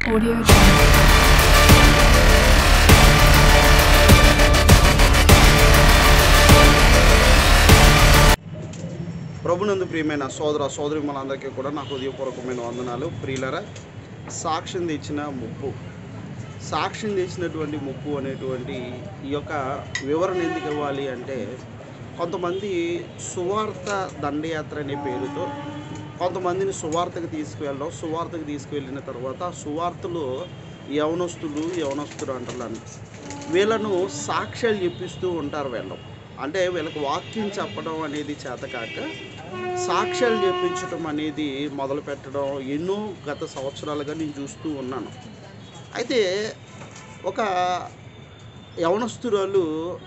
Audio Jungle. ప్రభునందు ప్రియమైన సోదర సోదరి మనందరికీ కూడా నా హృదయపూర్వకమైన వందనాలు ప్రియులరా సాక్ష్యం తెచ్చిన ముప్పు సాక్ష్యం తెచ్చినటువంటి ముప్పు అనేటువంటి ఈ యొక్క వివరణ ఎందుకు ఇవ్వాలి అంటే కొంతమంది సువార్త దండయాత్ర అనే పేరుతో కొంతమందిని సువార్తకు తీసుకువెళ్ళడం సువార్తకు తీసుకువెళ్ళిన తర్వాత ఆ సువార్తలో యవనస్తులు యవనస్తులు అంటారు వీళ్ళను సాక్ష్యాలు చెప్పిస్తూ ఉంటారు వీళ్ళు అంటే వీళ్ళకి వాక్యం చెప్పడం అనేది చేతకాక సాక్ష్యాలు చెప్పించడం అనేది మొదలు పెట్టడం ఎన్నో గత సంవత్సరాలుగా నేను చూస్తూ ఉన్నాను అయితే ఒక యవనస్తురాలు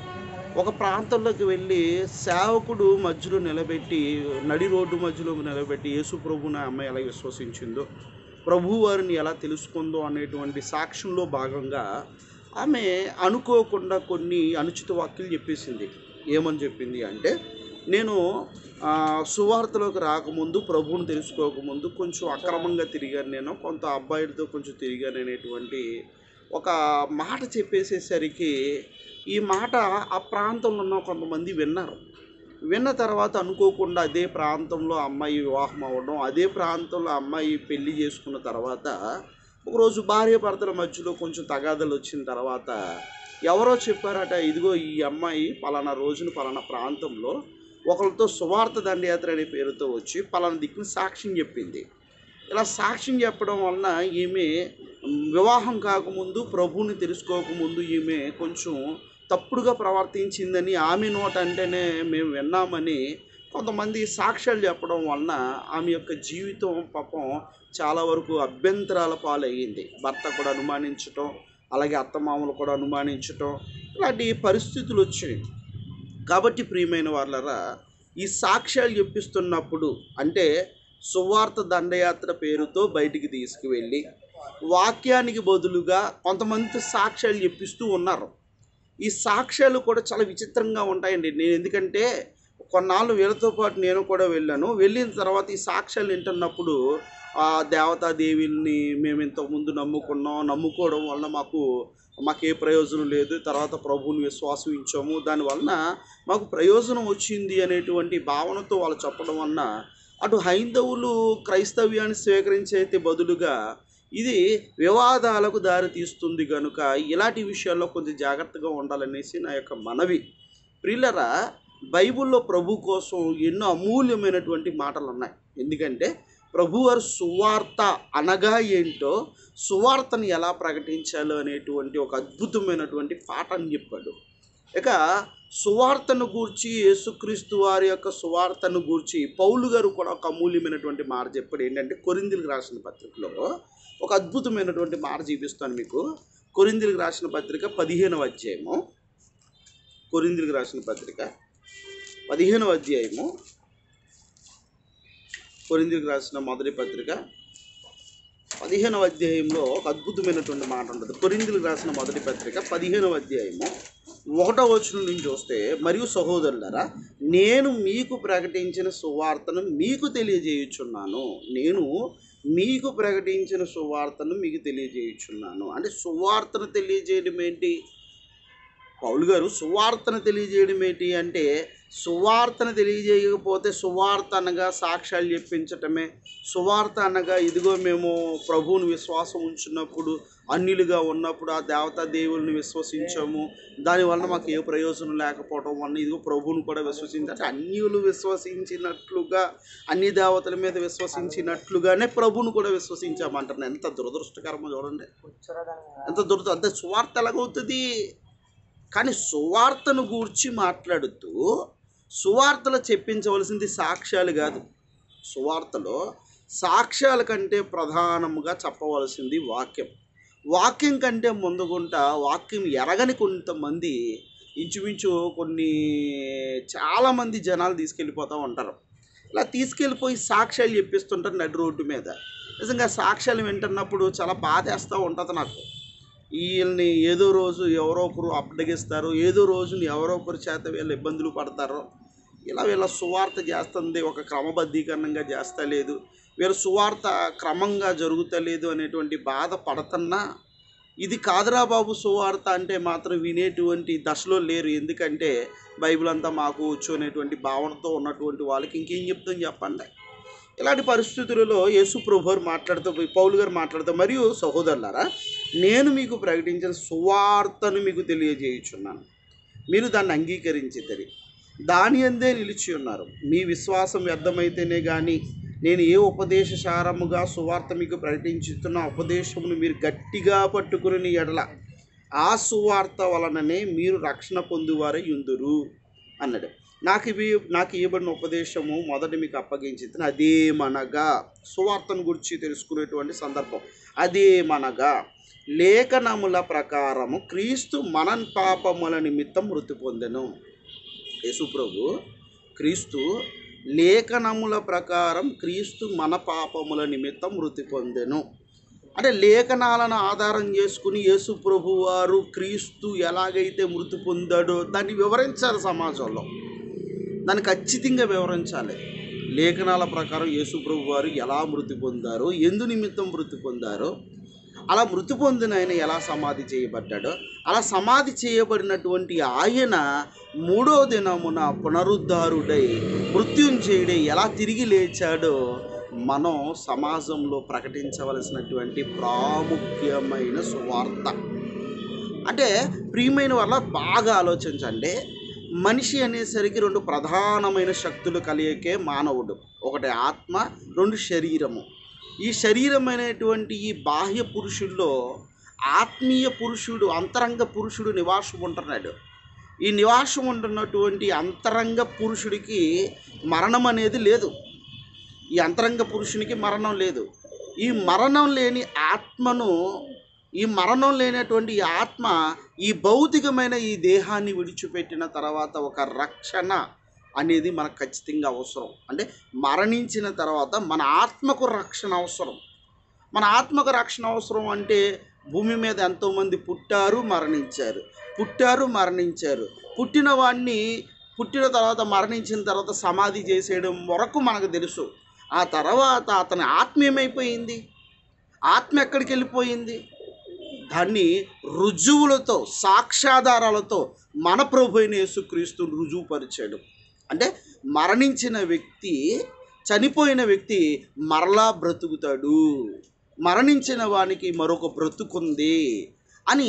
ఒక ప్రాంతంలోకి వెళ్ళి సేవకుడు మధ్యలో నిలబెట్టి నడి రోడ్డు మధ్యలో నిలబెట్టి యేసు ప్రభుని ఆ అమ్మాయి ఎలా విశ్వసించిందో ప్రభు వారిని ఎలా తెలుసుకుందో అనేటువంటి సాక్ష్యంలో భాగంగా ఆమె అనుకోకుండా కొన్ని అనుచిత వాక్యాలు చెప్పేసింది ఏమని చెప్పింది అంటే నేను ఆ, సువార్తలోకి రాకముందు ప్రభువుని తెలుసుకోకముందు కొంచెం అక్రమంగా తిరిగాను నేను కొంత అబ్బాయిలతో కొంచెం తిరిగాను అనేటువంటి ఒక మాట చెప్పేసేసరికి ఈ మాట ఆ ప్రాంతంలో ఉన్న కొంతమంది విన్నారు విన్న తర్వాత అనుకోకుండా అదే ప్రాంతంలో అమ్మాయి వివాహం అవ్వడం అదే ప్రాంతంలో అమ్మాయి పెళ్లి చేసుకున్న తర్వాత ఒకరోజు భార్య భర్తల మధ్యలో కొంచెం తగాదలు వచ్చిన తర్వాత ఎవరో చెప్పారట ఇదిగో ఈ అమ్మాయి పలానా రోజున పలానా ప్రాంతంలో ఒకరితో సువార్త దండయాత్ర అనే పేరుతో వచ్చి పలానా దిక్కున సాక్ష్యం చెప్పింది ఇలా సాక్ష్యం చెప్పడం వలన ఈమె మ్, వివాహం కాకముందు ప్రభువుని తెలుసుకోకముందు ఈమె కొంచెం తప్పుడుగా ప్రవర్తించిందని ఆమె నోట అంటేనే మేము విన్నామని కొంతమంది సాక్ష్యాలు చెప్పడం వలన ఆమె యొక్క జీవితం పాపం చాలా వరకు అభ్యంతరాల పాలయ్యింది భర్త కూడా అనుమానించటం అలాగే అత్తమామలు కూడా అనుమానించటం ఇలాంటి పరిస్థితులు వచ్చాయి కాబట్టి ప్రియమైన వాళ్ళరా ఈ సాక్ష్యాలు చెప్పిస్తున్నప్పుడు అంటే సువార్త దండయాత్ర పేరుతో బయటికి తీసుకువెళ్ళి వాక్యానికి బదులుగా కొంతమంది సాక్ష్యాలు చెప్పిస్తూ ఉన్నారు ఈ సాక్ష్యాలు కూడా చాలా విచిత్రంగా ఉంటాయండి నేను ఎందుకంటే కొన్నాళ్ళు వీళ్ళతో పాటు నేను కూడా వెళ్ళాను వెళ్ళిన తర్వాత ఈ సాక్ష్యాలు వింటున్నప్పుడు ఆ దేవతాదేవిని మేము ఇంతకుముందు నమ్ముకున్నాం నమ్ముకోవడం వల్ల మాకు మాకు ఏ ప్రయోజనం లేదు తర్వాత ప్రభువుని విశ్వాసం ఇచ్చాము దానివలన మాకు ప్రయోజనం వచ్చింది అనేటువంటి భావనతో వాళ్ళు చెప్పడం వలన అటు హైందవులు క్రైస్తవ్యాన్ని స్వీకరించే బదులుగా ఇది వివాదాలకు దారి తీస్తుంది కనుక ఇలాంటి విషయాల్లో కొంచెం జాగ్రత్తగా ఉండాలనేసి నా యొక్క మనవి ప్రిల్లరా బైబిల్లో ప్రభు కోసం ఎన్నో అమూల్యమైనటువంటి మాటలు ఉన్నాయి ఎందుకంటే ప్రభువారు సువార్త అనగా ఏంటో సువార్తను ఎలా ప్రకటించాలో అనేటువంటి ఒక అద్భుతమైనటువంటి పాఠం చెప్పాడు ఇక సువార్తను గూర్చి యేసుక్రీస్తు వారి యొక్క సువార్తను గూర్చి పౌలు గారు కూడా ఒక అమూల్యమైనటువంటి మాట చెప్పాడు ఏంటంటే కొరిందులకు రాసిన పత్రికలో ఒక అద్భుతమైనటువంటి మాట చూపిస్తాను మీకు కొరిందులకు రాసిన పత్రిక పదిహేనవ అధ్యాయము కొరిందులకు రాసిన పత్రిక పదిహేనవ అధ్యాయము కొరిందులకు రాసిన మొదటి పత్రిక పదిహేనవ అధ్యాయంలో ఒక అద్భుతమైనటువంటి మాట ఉంటుంది కొరిందులకు రాసిన మొదటి పత్రిక పదిహేనవ అధ్యాయము ఒకటో వచనం నుంచి చూస్తే మరియు సహోదరులరా నేను మీకు ప్రకటించిన సువార్తను మీకు తెలియజేయుచున్నాను నేను మీకు ప్రకటించిన సువార్తను మీకు తెలియజేయుచున్నాను అంటే సువార్తను తెలియజేయడం ఏంటి పౌలు గారు సువార్తను తెలియజేయడం ఏంటి అంటే సువార్తను తెలియజేయకపోతే సువార్త అనగా సాక్ష్యాలు చెప్పించటమే సువార్త అనగా ఇదిగో మేము ప్రభువుని విశ్వాసం ఉంచినప్పుడు అన్యులుగా ఉన్నప్పుడు ఆ దేవతా దేవుల్ని విశ్వసించాము దానివల్ల మాకు ఏ ప్రయోజనం లేకపోవడం వల్ల ఇదిగో ప్రభువుని కూడా విశ్వసించి అంటే అన్యులు విశ్వసించినట్లుగా అన్ని దేవతల మీద విశ్వసించినట్లుగానే ప్రభువుని కూడా విశ్వసించామంటారు ఎంత దురదృష్టకరమో చూడండి ఎంత దురద అంటే సువార్త ఎలాగవుతుంది కానీ సువార్తను గూర్చి మాట్లాడుతూ సువార్తలో చెప్పించవలసింది సాక్ష్యాలు కాదు సువార్తలో సాక్ష్యాల కంటే ప్రధానముగా చెప్పవలసింది వాక్యం వాక్యం కంటే ముందుగుంటా వాక్యం ఎరగని కొంతమంది ఇంచుమించు కొన్ని చాలామంది జనాలు తీసుకెళ్ళిపోతూ ఉంటారు ఇలా తీసుకెళ్ళిపోయి సాక్ష్యాలు చెప్పిస్తుంటారు నడి రోడ్డు మీద నిజంగా సాక్ష్యాలు వింటున్నప్పుడు చాలా బాధేస్తూ ఉంటుంది నాకు వీళ్ళని ఏదో రోజు ఎవరో ఒకరు అప్పగిస్తారు ఏదో రోజుని ఎవరో ఒకరి చేత వీళ్ళు ఇబ్బందులు పడతారు ఇలా వీళ్ళ సువార్త చేస్తుంది ఒక క్రమబద్ధీకరణంగా చేస్తలేదు వీళ్ళ సువార్త క్రమంగా జరుగుతలేదు అనేటువంటి బాధ పడుతున్నా ఇది కాదురా బాబు సువార్త అంటే మాత్రం వినేటువంటి దశలో లేరు ఎందుకంటే బైబిల్ అంతా మాకు వచ్చు అనేటువంటి భావనతో ఉన్నటువంటి వాళ్ళకి ఇంకేం చెప్తాం చెప్పండి ఇలాంటి పరిస్థితులలో యేసు ప్రభు గారు మాట్లాడుతూ పౌలు గారు మాట్లాడుతూ మరియు సహోదరులారా నేను మీకు ప్రకటించిన సువార్తను మీకు తెలియజేయుచున్నాను మీరు దాన్ని అంగీకరించిద్దరి దాని అందే నిలిచి ఉన్నారు మీ విశ్వాసం వ్యర్థమైతేనే కానీ నేను ఏ ఉపదేశసారముగా సువార్త మీకు ప్రకటించుతున్న ఉపదేశమును మీరు గట్టిగా పట్టుకుని ఎడల ఆ సువార్త వలననే మీరు రక్షణ పొందువారై ఉందురు అన్నాడు నాకు ఇవి నాకు ఇవ్వబడిన ఉపదేశము మొదట మీకు అప్పగించింది అదేమనగా సువార్తను గురించి తెలుసుకునేటువంటి సందర్భం అదేమనగా లేఖనముల ప్రకారము క్రీస్తు మన పాపముల నిమిత్తం మృతి పొందెను యేసుప్రభు క్రీస్తు లేఖనముల ప్రకారం క్రీస్తు మన పాపముల నిమిత్తం మృతి పొందెను అంటే లేఖనాలను ఆధారం చేసుకుని యేసు ప్రభు వారు క్రీస్తు ఎలాగైతే మృతి పొందాడో దాన్ని వివరించాలి సమాజంలో దాన్ని ఖచ్చితంగా వివరించాలి లేఖనాల ప్రకారం యేసు ప్రభు వారు ఎలా మృతి పొందారో ఎందు నిమిత్తం మృతి పొందారో అలా మృతి పొందిన ఆయన ఎలా సమాధి చేయబడ్డాడో అలా సమాధి చేయబడినటువంటి ఆయన మూడో దినమున పునరుద్ధారుడై మృత్యుంజయుడై ఎలా తిరిగి లేచాడో మనం సమాజంలో ప్రకటించవలసినటువంటి ప్రాముఖ్యమైన సువార్త అంటే ప్రియమైన వల్ల బాగా ఆలోచించండి మనిషి అనేసరికి రెండు ప్రధానమైన శక్తులు కలియకే మానవుడు ఒకటి ఆత్మ రెండు శరీరము ఈ శరీరం అనేటువంటి ఈ బాహ్య పురుషుల్లో ఆత్మీయ పురుషుడు అంతరంగ పురుషుడు నివాసం ఉంటున్నాడు ఈ నివాసం ఉంటున్నటువంటి అంతరంగ పురుషుడికి మరణం అనేది లేదు ఈ అంతరంగ పురుషునికి మరణం లేదు ఈ మరణం లేని ఆత్మను ఈ మరణం లేనటువంటి ఈ ఆత్మ ఈ భౌతికమైన ఈ దేహాన్ని విడిచిపెట్టిన తర్వాత ఒక రక్షణ అనేది మనకు ఖచ్చితంగా అవసరం అంటే మరణించిన తర్వాత మన ఆత్మకు రక్షణ అవసరం మన ఆత్మకు రక్షణ అవసరం అంటే భూమి మీద ఎంతోమంది పుట్టారు మరణించారు పుట్టారు మరణించారు పుట్టిన వాడిని పుట్టిన తర్వాత మరణించిన తర్వాత సమాధి చేసేయడం వరకు మనకు తెలుసు ఆ తర్వాత అతని ఆత్మ ఏమైపోయింది ఆత్మ ఎక్కడికి వెళ్ళిపోయింది దాన్ని రుజువులతో సాక్ష్యాధారాలతో మన ప్రభు అయిన యేసుక్రీస్తుని రుజువుపరిచాడు అంటే మరణించిన వ్యక్తి చనిపోయిన వ్యక్తి మరలా బ్రతుకుతాడు మరణించిన వానికి మరొక బ్రతుకుంది అని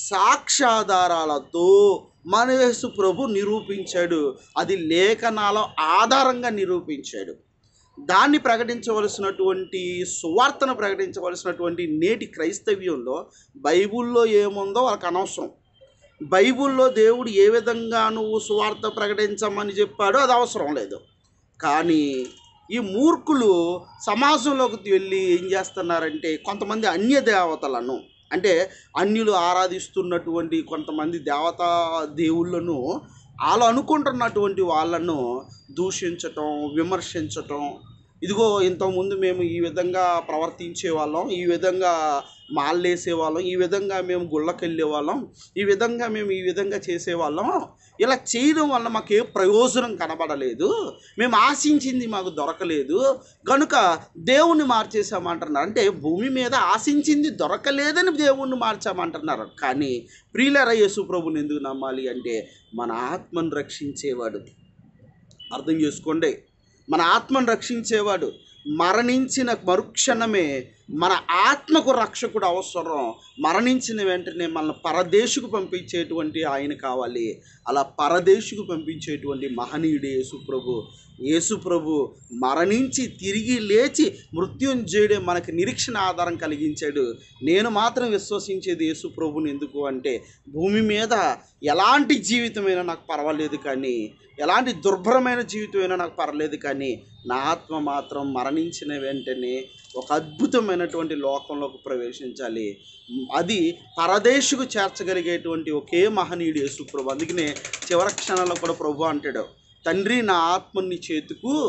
సాక్ష్యాధారాలతో మన యేసు ప్రభు నిరూపించాడు అది లేఖనాల ఆధారంగా నిరూపించాడు దాన్ని ప్రకటించవలసినటువంటి సువార్తను ప్రకటించవలసినటువంటి నేటి క్రైస్తవ్యంలో బైబిల్లో ఏముందో వాళ్ళకి అనవసరం బైబిల్లో దేవుడు ఏ విధంగా నువ్వు సువార్త ప్రకటించమని చెప్పాడో అది అవసరం లేదు కానీ ఈ మూర్ఖులు సమాజంలోకి వెళ్ళి ఏం చేస్తున్నారంటే కొంతమంది అన్య దేవతలను అంటే అన్యులు ఆరాధిస్తున్నటువంటి కొంతమంది దేవతా దేవుళ్ళను వాళ్ళు అనుకుంటున్నటువంటి వాళ్ళను దూషించటం విమర్శించటం ఇదిగో ఇంతకుముందు మేము ఈ విధంగా ప్రవర్తించే వాళ్ళం ఈ విధంగా మాల్లేసే వాళ్ళం ఈ విధంగా మేము గుళ్ళకి వెళ్ళే వాళ్ళం ఈ విధంగా మేము ఈ విధంగా చేసేవాళ్ళం ఇలా చేయడం వల్ల మాకు ఏ ప్రయోజనం కనబడలేదు మేము ఆశించింది మాకు దొరకలేదు కనుక దేవుణ్ణి మార్చేసామంటున్నారు అంటే భూమి మీద ఆశించింది దొరకలేదని దేవుణ్ణి మార్చామంటున్నారు కానీ ప్రియులర యేసు ప్రభుని ఎందుకు నమ్మాలి అంటే మన ఆత్మను రక్షించేవాడు అర్థం చేసుకోండి మన ఆత్మను రక్షించేవాడు మరణించిన మరుక్షణమే మన ఆత్మకు రక్షకుడు అవసరం మరణించిన వెంటనే మన పరదేశుకు పంపించేటువంటి ఆయన కావాలి అలా పరదేశుకు పంపించేటువంటి మహనీయుడు యేసుప్రభు యేసుప్రభు మరణించి తిరిగి లేచి మృత్యుంజయుడే మనకి నిరీక్షణ ఆధారం కలిగించాడు నేను మాత్రం విశ్వసించేది యేసుప్రభుని ఎందుకు అంటే భూమి మీద ఎలాంటి జీవితమైనా నాకు పర్వాలేదు కానీ ఎలాంటి దుర్భరమైన జీవితమైనా నాకు పర్లేదు కానీ నా ఆత్మ మాత్రం మరణించిన వెంటనే ఒక అద్భుతమైనటువంటి లోకంలోకి ప్రవేశించాలి అది పరదేశుకు చేర్చగలిగేటువంటి ఒకే మహనీయుడు యేసు ప్రభు అందుకనే చివరి క్షణంలో కూడా ప్రభు అంటాడు తండ్రి నా ఆత్మని చేతుకు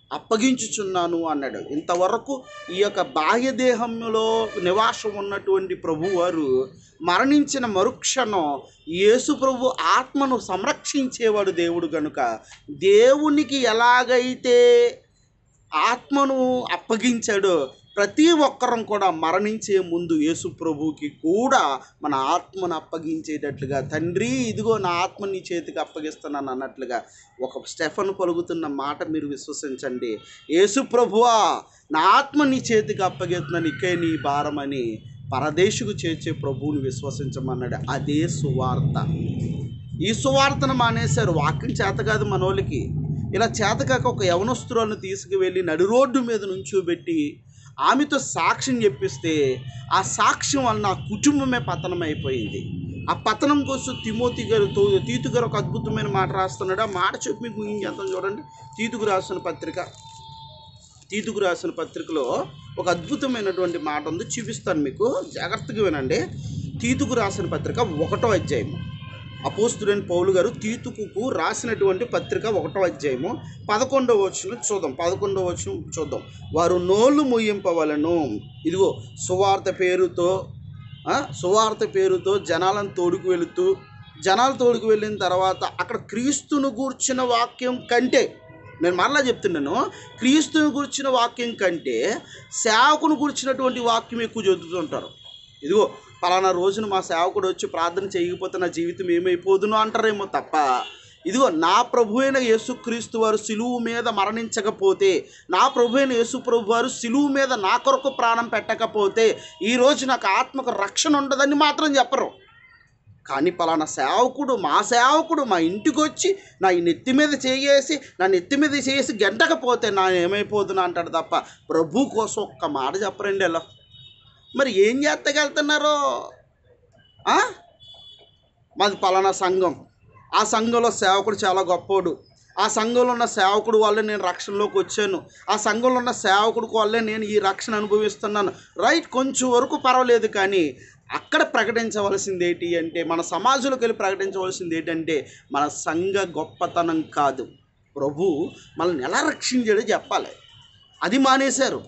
అప్పగించుచున్నాను అన్నాడు ఇంతవరకు ఈ యొక్క బాహ్య దేహంలో నివాసం ఉన్నటువంటి ప్రభువారు మరణించిన మరుక్షణం యేసు ప్రభు ఆత్మను సంరక్షించేవాడు దేవుడు గనుక దేవునికి ఎలాగైతే ఆత్మను అప్పగించాడో ప్రతి ఒక్కరం కూడా మరణించే ముందు యేసు ప్రభువుకి కూడా మన ఆత్మను అప్పగించేటట్లుగా తండ్రి ఇదిగో నా ఆత్మ నీ చేతికి అప్పగిస్తున్నాను అన్నట్లుగా ఒక స్టెఫన్ పలుకుతున్న మాట మీరు విశ్వసించండి యేసు ప్రభువా నా ఆత్మ నీ చేతికి అప్పగిస్తున్నాను ఇకే నీ భారమని పరదేశుకు చేర్చే ప్రభువుని విశ్వసించమన్నాడు అదే సువార్త ఈ సువార్తను మానేశారు వాక్యం చేత కాదు మనోళ్ళకి ఇలా చేతకాక ఒక యవనస్తురాలను తీసుకువెళ్ళి నడి రోడ్డు మీద నుంచోబెట్టి ఆమెతో సాక్ష్యం చెప్పిస్తే ఆ సాక్ష్యం వలన ఆ కుటుంబమే పతనం అయిపోయింది ఆ పతనం కోసం తిమోతి గారు తో- తీతు గారు ఒక అద్భుతమైన మాట రాస్తున్నాడు ఆ మాట చెప్పి మీకు ముగించేద్దాం చూడండి తీతుకు రాసిన పత్రిక తీతుకు రాసిన పత్రికలో ఒక అద్భుతమైనటువంటి మాట ఉంది చూపిస్తాను మీకు జాగ్రత్తగా వినండి తీతుకు రాసిన పత్రిక ఒకటో అధ్యాయము అపోస్తుడైన పౌలు గారు తీతుకు రాసినటువంటి పత్రిక ఒకటో అధ్యాయము పదకొండవ వచనం చూద్దాం పదకొండవ వచనం చూద్దాం వారు నోళ్ళు ముయ్యింపవలను ఇదిగో సువార్త పేరుతో ఆ, సువార్త పేరుతో జనాలను తోడుకు వెళుతూ జనాలు తోడుకు వెళ్ళిన తర్వాత అక్కడ క్రీస్తును గూర్చిన వాక్యం కంటే నేను మరలా చెప్తున్నాను క్రీస్తుని గురించిన వాక్యం కంటే సేవకుని గురించినటువంటి వాక్యం ఎక్కువ చదువుతుంటారు ఇదిగో పలానా రోజున మా సేవకుడు వచ్చి ప్రార్థన చేయకపోతే నా జీవితం ఏమైపోదును అంటారేమో తప్ప ఇదిగో నా ప్రభు అయిన యేసుక్రీస్తు వారు సిలువు మీద మరణించకపోతే నా ప్రభు అయిన యేసు ప్రభు వారు సిలువు మీద నా కొరకు ప్రాణం పెట్టకపోతే ఈరోజు నాకు ఆత్మకు రక్షణ ఉండదని మాత్రం చెప్పరు కానీ పలానా సేవకుడు మా సేవకుడు మా ఇంటికి వచ్చి నా ఈ నెత్తి మీద చేయేసి నా నెత్తి మీద చేసి గంటకపోతే నా ఏమైపోతున్నా అంటాడు తప్ప ప్రభు కోసం ఒక్క మాట చెప్పరండి ఎలా మరి ఏం చేస్తగలుగుతున్నారో ఆ? మాది పలానా సంఘం ఆ సంఘంలో సేవకుడు చాలా గొప్పోడు ఆ సంఘంలో ఉన్న సేవకుడు వల్లే నేను రక్షణలోకి వచ్చాను ఆ సంఘంలో ఉన్న సేవకుడు వల్లే నేను ఈ రక్షణ అనుభవిస్తున్నాను రైట్ కొంచెం వరకు పర్వాలేదు కానీ అక్కడ ప్రకటించవలసింది ఏంటి అంటే మన సమాజంలోకి వెళ్ళి ప్రకటించవలసింది ఏంటంటే మన సంఘ గొప్పతనం కాదు ప్రభు మనల్ని ఎలా రక్షించాడో చెప్పాలి అది మానేశారు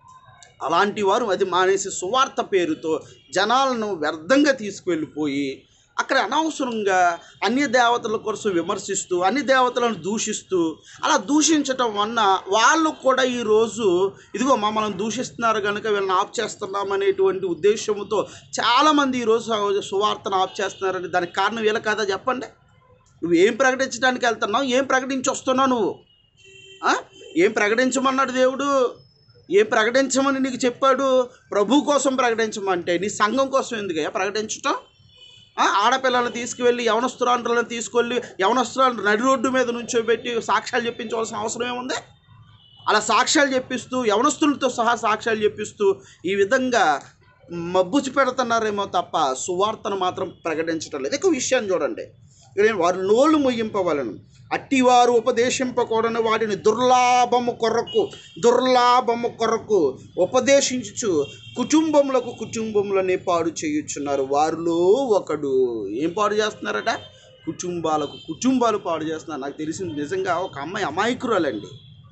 అలాంటి వారు అది మానేసి సువార్త పేరుతో జనాలను వ్యర్థంగా తీసుకువెళ్ళిపోయి అక్కడ అనవసరంగా అన్య దేవతల కోసం విమర్శిస్తూ అన్ని దేవతలను దూషిస్తూ అలా దూషించటం వలన వాళ్ళు కూడా ఈరోజు ఇదిగో మమ్మల్ని దూషిస్తున్నారు కనుక వీళ్ళని ఆఫ్ చేస్తున్నాం అనేటువంటి ఉద్దేశంతో చాలామంది ఈరోజు సువార్తను ఆఫ్ చేస్తున్నారని దానికి కారణం వీళ్ళ కదా చెప్పండి నువ్వు ఏం ప్రకటించడానికి వెళ్తున్నావు ఏం ప్రకటించి వస్తున్నావు నువ్వు ఆ? ఏం ప్రకటించమన్నాడు దేవుడు ఏం ప్రకటించమని నీకు చెప్పాడు ప్రభు కోసం ప్రకటించమంటే నీ సంఘం కోసం ఎందుకయ్యా ప్రకటించటం ఆ? ఆడపిల్లల్ని తీసుకువెళ్ళి యవనస్తురాలను తీసుకెళ్ళి యవనస్తురాలను నడి రోడ్డు మీద నుంచోబెట్టి సాక్ష్యాలు చెప్పించవలసిన అవసరం ఏముంది అలా సాక్ష్యాలు చెప్పిస్తూ యవనస్తులతో సహా సాక్ష్యాలు చెప్పిస్తూ ఈ విధంగా మబ్బుచి పెడుతున్నారేమో తప్ప సువార్తను మాత్రం ప్రకటించడం లేదు ఇక విషయాన్ని చూడండి ఇక్కడ వారు నోళ్ళు ముగింపవలను అట్టివారు ఉపదేశింపకూడని వాటిని దుర్లాభము కొరకు దుర్లాభము కొరకు ఉపదేశించుచు కుటుంబములకు కుటుంబములనే పాడు చేయుచున్నారు వారిలో ఒకడు ఏం పాడు చేస్తున్నారట కుటుంబాలకు కుటుంబాలు పాడు చేస్తున్నారు నాకు తెలిసింది నిజంగా ఒక అమ్మాయి అమాయకురాలండి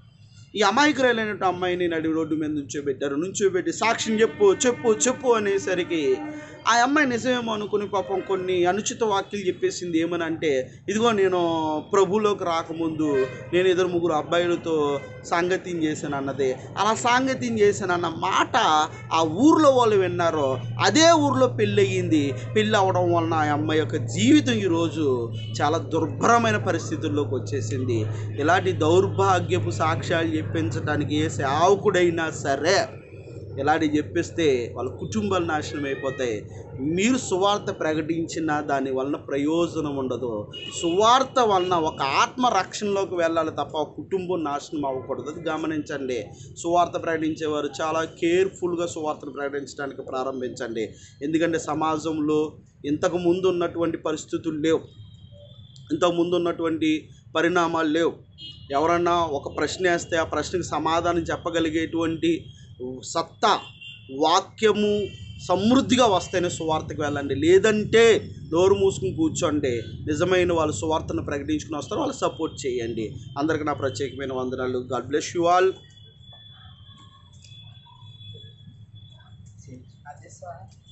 ఈ అమాయకురాలైనటువంటి అమ్మాయిని నడి రోడ్డు మీద నుంచోబెట్టారు నుంచోబెట్టి సాక్ష్యం చెప్పు చెప్పు చెప్పు అనేసరికి ఆ అమ్మాయి నిజమేమో అనుకుని పాపం కొన్ని అనుచిత వాక్యాలు చెప్పేసింది ఏమని అంటే ఇదిగో నేను ప్రభులోకి రాకముందు నేను ఇద్దరు ముగ్గురు అబ్బాయిలతో సాంగత్యం చేశాను అన్నది అలా సాంగత్యం చేశాను అన్న మాట ఆ ఊర్లో వాళ్ళు విన్నారో అదే ఊర్లో పెళ్ళి అయ్యింది పెళ్ళి అవడం వలన ఆ అమ్మాయి యొక్క జీవితం ఈరోజు చాలా దుర్భరమైన పరిస్థితుల్లోకి వచ్చేసింది ఇలాంటి దౌర్భాగ్యపు సాక్ష్యాలు చెప్పించడానికి ఏ సేవకుడైనా సరే ఇలాంటి చెప్పిస్తే వాళ్ళ కుటుంబాలు నాశనం అయిపోతాయి మీరు సువార్త ప్రకటించిన దాని వలన ప్రయోజనం ఉండదు సువార్త వలన ఒక ఆత్మ రక్షణలోకి వెళ్ళాలి తప్ప ఒక కుటుంబం నాశనం అవ్వకూడదు అది గమనించండి సువార్త ప్రకటించేవారు చాలా కేర్ఫుల్గా సువార్తను ప్రకటించడానికి ప్రారంభించండి ఎందుకంటే సమాజంలో ఇంతకు ముందు ఉన్నటువంటి పరిస్థితులు లేవు ఇంతకు ముందు ఉన్నటువంటి పరిణామాలు లేవు ఎవరన్నా ఒక ప్రశ్న వేస్తే ఆ ప్రశ్నకి సమాధానం చెప్పగలిగేటువంటి సత్తా వాక్యము సమృద్ధిగా వస్తేనే సువార్తకు వెళ్ళండి లేదంటే నోరు మూసుకుని కూర్చోండి నిజమైన వాళ్ళు సువార్తను ప్రకటించుకుని వస్తారు వాళ్ళు సపోర్ట్ చేయండి అందరికీ నా ప్రత్యేకమైన వందనాలు గాడ్ బ్లెస్ యు ఆల్ అది